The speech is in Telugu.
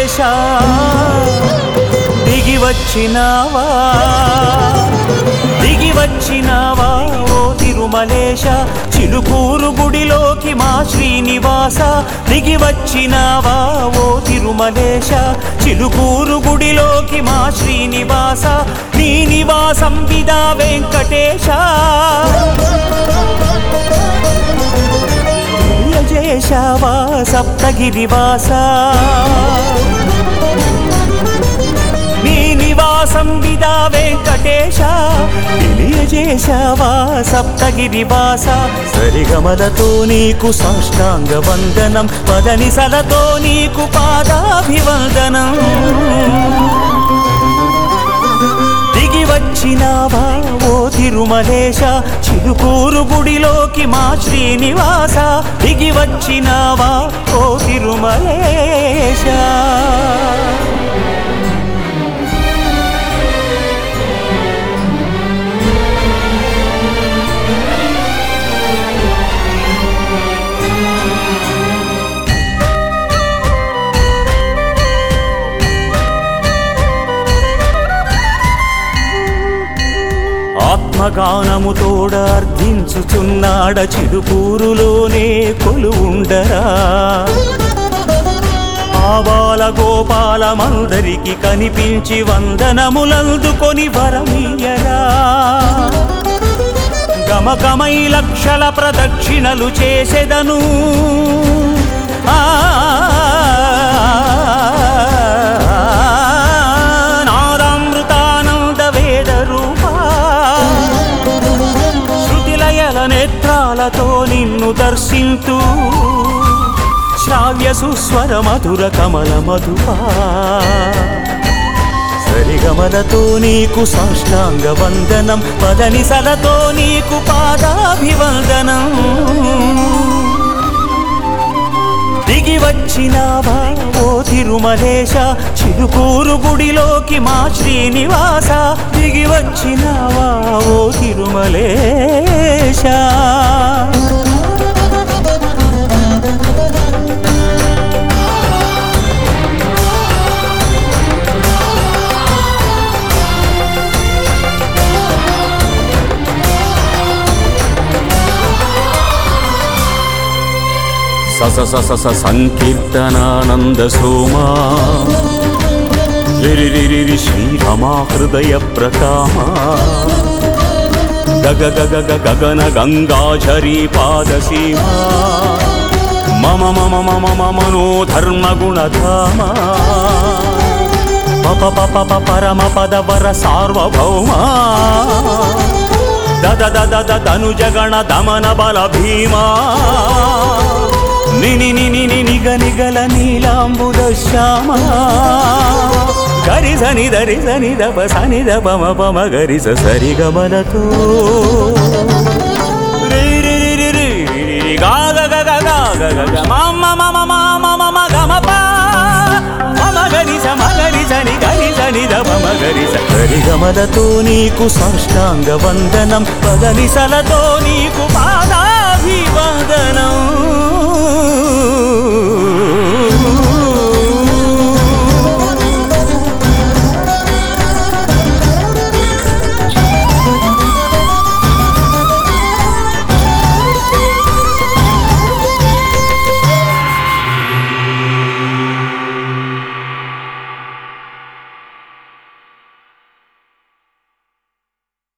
దిగి వచ్చినావా దిగి వచ్చినావా ఓ తిరుమలేశ చిలుకూరు గుడిలోకి మా శ్రీనివాస దిగి వచ్చినావా ఓ తిరుమలేశ చిలుకూరు గుడిలోకి మా శ్రీనివాస నీ నివాసం విదా వెంకటేశ జయశావా సప్తగిరివాస నీ నివాసం విదా వెంకటేశ తెలియజేశావా సప్తగిరివాస సరిగమలతో నీకు సాష్టాంగ వందనం పదనిసలతో నీకు పాదాభివందనం దిగి వచ్చినావా ఓ తిరుమలేశ చిలుకూరు గుడిలోకి మా శ్రీనివాస దిగి వచ్చినావా ఓ తిరుమలేశ ఆత్మగానముతోడ అర్థించుచున్నాడ చిరుపూరులోనే కొలువుండరా ఆబాల గోపాలమందరికి కనిపించి వందనములందుకొని వరమీయరా గమకమై లక్షల ప్రదక్షిణలు చేసెదను ఆ నాదామృతానంద వేద రూపా శృతిలయల నేత్రాలతో నిన్ను దర్శింతూ శ్రావ్య సుస్వర మధుర కమల మధుపా సరిగమలతో నీకు సాష్టాంగ వందనం పదనిసలతో నీకు పాదాభివందనం దిగి వచ్చినావా ఓ తిరుమలేశ చిలుకూరు గుడిలోకి మా శ్రీనివాస దిగి వచ్చినావా ఓ తిరుమలేశ సస సస స సంకీర్తనానంద సోమా రిరిరిరి శ్రీరమా హృదయ ప్రకామా గగ గగ గగ గగన గంగాచరీ పాదసీమా మమ మమ మమ మమ మనోధర్మ గుణధామా పప పప ప పరమ పదవర సార్వభౌమా దద దద దద ధనుజగణ దమన బల భీమా నిని నిని ని నిగ నిగల నీలాంబుద శ్యామ గరి సని దరి సని దప సని దప మ పమ గరి స సరి గమలతో రి రి రి రి రి రి రి గా గ గ గ గ గ గ గ మ మ మ మ మ మ మ మ గ మ ప మమ గరి స మ గరి సని గరి సని ద మ మ గరి స గరి గమలతో నీకు సాష్టాంగ వందనం పదని సలతో నీకు పాదాభివందనం